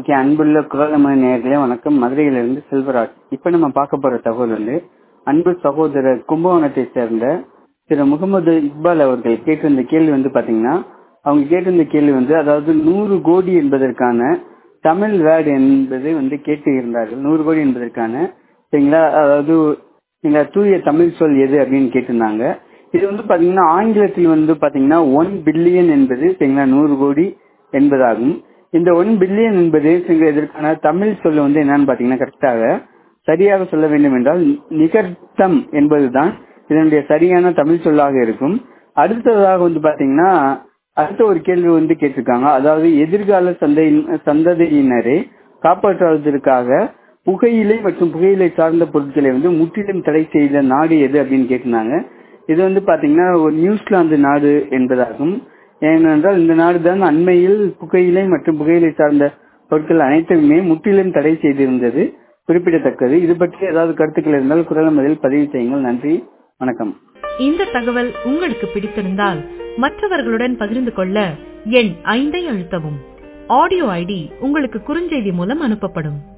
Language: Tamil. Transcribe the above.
ஓகே அன்புள்ள குரலமணி நேர்களே வணக்கம் மதுரையிலிருந்து செல்வராஜ் இப்ப நம்ம பார்க்க போற தகவல் வந்து அன்பு சகோதரர் கும்பகோணத்தை சேர்ந்த திரு முகமது இக்பால் அவர்கள் கேட்டிருந்த கேள்வி வந்து பாத்தீங்கன்னா அவங்க கேட்டிருந்த கேள்வி வந்து அதாவது நூறு கோடி என்பதற்கான தமிழ் வேர்டு என்பதை வந்து கேட்டு இருந்தார்கள் நூறு கோடி என்பதற்கான சரிங்களா அதாவது சரிங்களா தூய தமிழ் சொல் எது அப்படின்னு கேட்டிருந்தாங்க இது வந்து பாத்தீங்கன்னா ஆங்கிலத்தில் வந்து பாத்தீங்கன்னா ஒன் பில்லியன் என்பது சரிங்களா நூறு கோடி என்பதாகும் இந்த ஒன் பில்லியன் என்பது சரிங்களா இதற்கான தமிழ் சொல்ல வந்து என்னன்னு பாத்தீங்கன்னா கரெக்டாக சரியாக சொல்ல வேண்டும் என்றால் நிகர்த்தம் என்பதுதான் இதனுடைய சரியான தமிழ் சொல்லாக இருக்கும் அடுத்ததாக வந்து பாத்தீங்கன்னா அடுத்த ஒரு கேள்வி வந்து கேட்டிருக்காங்க அதாவது எதிர்கால சந்தை சந்ததியினரை காப்பாற்றுவதற்காக புகையிலை மற்றும் புகையிலை சார்ந்த பொருட்களை வந்து முற்றிலும் தடை செய்த நாடு எது அப்படின்னு கேட்டிருந்தாங்க இது வந்து பாத்தீங்கன்னா ஒரு நியூசிலாந்து நாடு என்பதாகும் ஏனென்றால் இந்த நாடு தான் அண்மையில் புகையிலை மற்றும் புகையிலை சார்ந்த பொருட்கள் அனைத்துமே முற்றிலும் தடை செய்திருந்தது குறிப்பிடத்தக்கது இது பற்றி ஏதாவது கருத்துக்கள் இருந்தால் குரல் மதில் பதிவு செய்யுங்கள் நன்றி வணக்கம் இந்த தகவல் உங்களுக்கு பிடித்திருந்தால் மற்றவர்களுடன் பகிர்ந்து கொள்ள எண் ஐந்தை அழுத்தவும் ஆடியோ ஐடி உங்களுக்கு குறுஞ்செய்தி மூலம் அனுப்பப்படும்